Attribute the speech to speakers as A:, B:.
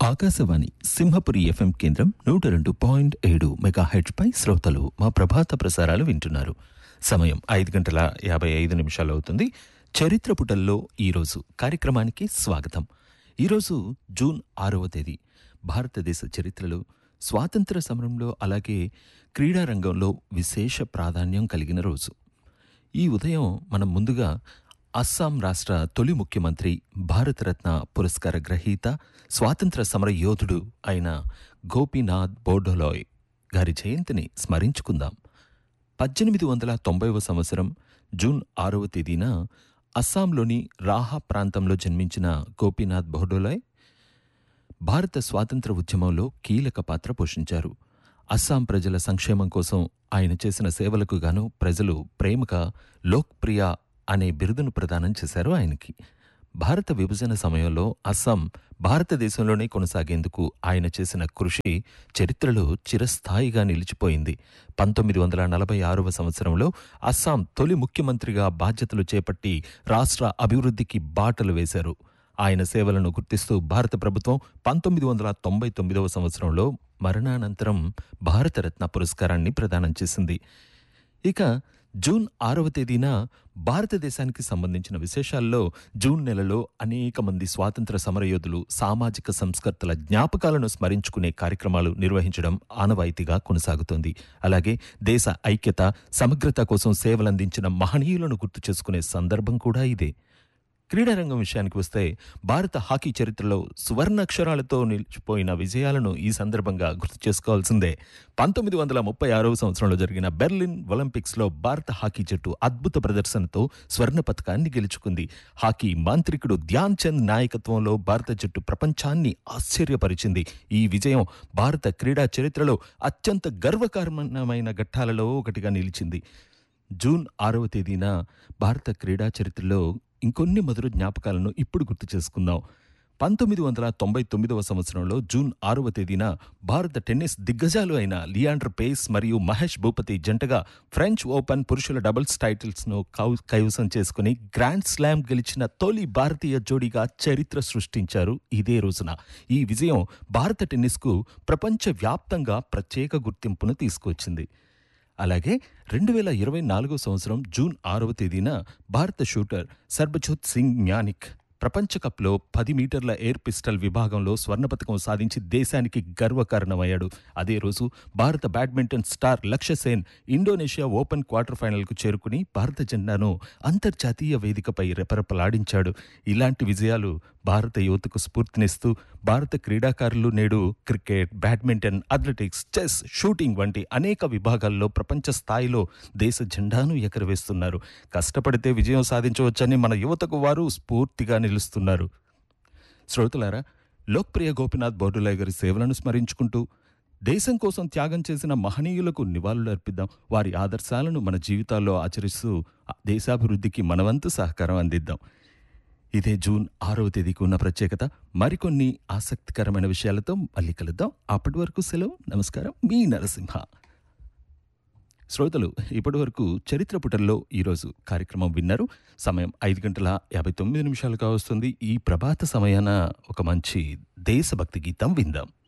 A: Akashvani Simhapuri FM కేంద్రం నూట రెండు పాయింట్ ఏడు మెగాహెడ్జ్ పై శ్రోతలు మా ప్రభాత ప్రసారాలు వింటున్నారు సమయం ఐదు గంటల యాభై ఐదు నిమిషాలు అవుతుంది చరిత్ర పుటల్లో ఈరోజు కార్యక్రమానికి స్వాగతం ఈరోజు జూన్ ఆరవ తేదీ భారతదేశ చరిత్రలో స్వాతంత్ర సమరంలో అలాగే క్రీడా రంగంలో విశేష ప్రాధాన్యం కలిగిన రోజు ఈ ఉదయం మనం ముందుగా అస్సాం రాష్ట్ర తొలి ముఖ్యమంత్రి భారతరత్న పురస్కార గ్రహీత స్వాతంత్ర సమర యోధుడు అయిన గోపీనాథ్ బోర్డోలాయ్ గారి జయంతిని స్మరించుకుందాం పద్దెనిమిది వందల తొంభైవ సంవత్సరం జూన్ ఆరవ తేదీన అస్సాంలోని రాహా ప్రాంతంలో జన్మించిన గోపీనాథ్ బోర్డోలాయ్ భారత స్వాతంత్ర ఉద్యమంలో కీలక పాత్ర పోషించారు అస్సాం ప్రజల సంక్షేమం కోసం ఆయన చేసిన సేవలకు గాను ప్రజలు ప్రేమగా లోక్ప్రియ అనే బిరుదును ప్రదానం చేశారు ఆయనకి భారత విభజన సమయంలో అస్సాం భారతదేశంలోనే కొనసాగేందుకు ఆయన చేసిన కృషి చరిత్రలో చిరస్థాయిగా నిలిచిపోయింది పంతొమ్మిది వందల నలభై ఆరవ సంవత్సరంలో అస్సాం తొలి ముఖ్యమంత్రిగా బాధ్యతలు చేపట్టి రాష్ట్ర అభివృద్ధికి బాటలు వేశారు ఆయన సేవలను గుర్తిస్తూ భారత ప్రభుత్వం పంతొమ్మిది వందల తొంభై తొమ్మిదవ సంవత్సరంలో మరణానంతరం భారతరత్న పురస్కారాన్ని ప్రదానం చేసింది ఇక జూన్ ఆరవ తేదీన భారతదేశానికి సంబంధించిన విశేషాల్లో జూన్ నెలలో అనేక మంది స్వాతంత్ర సమరయోధులు సామాజిక సంస్కర్తల జ్ఞాపకాలను స్మరించుకునే కార్యక్రమాలు నిర్వహించడం ఆనవాయితీగా కొనసాగుతోంది అలాగే దేశ ఐక్యత సమగ్రత కోసం సేవలందించిన మహనీయులను గుర్తు చేసుకునే సందర్భం కూడా ఇదే క్రీడారంగం విషయానికి వస్తే భారత హాకీ చరిత్రలో సువర్ణాక్షరాలతో నిలిచిపోయిన విజయాలను ఈ సందర్భంగా గుర్తు చేసుకోవాల్సిందే పంతొమ్మిది వందల ముప్పై ఆరవ సంవత్సరంలో జరిగిన బెర్లిన్ ఒలింపిక్స్లో భారత హాకీ జట్టు అద్భుత ప్రదర్శనతో స్వర్ణ పథకాన్ని గెలుచుకుంది హాకీ మాంత్రికుడు ధ్యాన్ చంద్ నాయకత్వంలో భారత జట్టు ప్రపంచాన్ని ఆశ్చర్యపరిచింది ఈ విజయం భారత క్రీడా చరిత్రలో అత్యంత గర్వకారణమైన ఘట్టాలలో ఒకటిగా నిలిచింది జూన్ ఆరవ తేదీన భారత క్రీడా చరిత్రలో ఇంకొన్ని మధుర జ్ఞాపకాలను ఇప్పుడు గుర్తు చేసుకుందాం పంతొమ్మిది వందల తొంభై తొమ్మిదవ సంవత్సరంలో జూన్ ఆరవ తేదీన భారత టెన్నిస్ దిగ్గజాలు అయిన లియాండర్ పేస్ మరియు మహేష్ భూపతి జంటగా ఫ్రెంచ్ ఓపెన్ పురుషుల డబుల్స్ టైటిల్స్ను కౌ- కైవసం చేసుకుని గ్రాండ్ స్లామ్ గెలిచిన తొలి భారతీయ జోడీగా చరిత్ర సృష్టించారు ఇదే రోజున ఈ విజయం భారత టెన్నిస్కు ప్రపంచవ్యాప్తంగా ప్రత్యేక గుర్తింపును తీసుకొచ్చింది అలాగే రెండు వేల ఇరవై నాలుగో సంవత్సరం జూన్ ఆరవ తేదీన భారత షూటర్ సర్బజోత్ సింగ్ మ్యానిక్ ప్రపంచ కప్లో పది మీటర్ల ఎయిర్ పిస్టల్ విభాగంలో స్వర్ణ పథకం సాధించి దేశానికి గర్వకారణమయ్యాడు అదే రోజు భారత బ్యాడ్మింటన్ స్టార్ లక్ష్య సేన్ ఇండోనేషియా ఓపెన్ క్వార్టర్ ఫైనల్కు చేరుకుని భారత జెండాను అంతర్జాతీయ వేదికపై రెపరెపలాడించాడు ఇలాంటి విజయాలు భారత యువతకు స్ఫూర్తినిస్తూ భారత క్రీడాకారులు నేడు cricket badminton athletics chess shooting వంటి అనేక విభాగాల్లో ప్రపంచ స్థాయిలో దేశ జెండాను ఎగరవేస్తున్నారు కష్టపడితే విజయం సాధించవచ్చని మన యువతకు వారు స్ఫూర్తిగా నిలుస్తున్నారు శ్రోతలారా లోక్ప్రియ గోపినాథ్ బోర్డులయ్య గారి సేవలను స్మరించుకుంటూ దేశం కోసం త్యాగం చేసిన మహనీయులకు నివాళులు అర్పిద్దాం వారి ఆదర్శాలను మన జీవితాల్లో ఆచరిస్తూ ఆ దేశాభివృద్ధికి మనవంతు సహకారం అందిద్దాం ఇదే జూన్ ఆరవ తేదీకి ఉన్న ప్రత్యేకత మరికొన్ని ఆసక్తికరమైన విషయాలతో మళ్ళీ కలుద్దాం అప్పటి వరకు సెలవు నమస్కారం మీ నరసింహ శ్రోతలు ఇప్పటి వరకు చరిత్ర పుటల్లో ఈరోజు కార్యక్రమం విన్నారు సమయం ఐదు గంటల యాభై తొమ్మిది నిమిషాలుగా వస్తుంది ఈ ప్రభాత సమయాన ఒక మంచి దేశభక్తి గీతం విందాం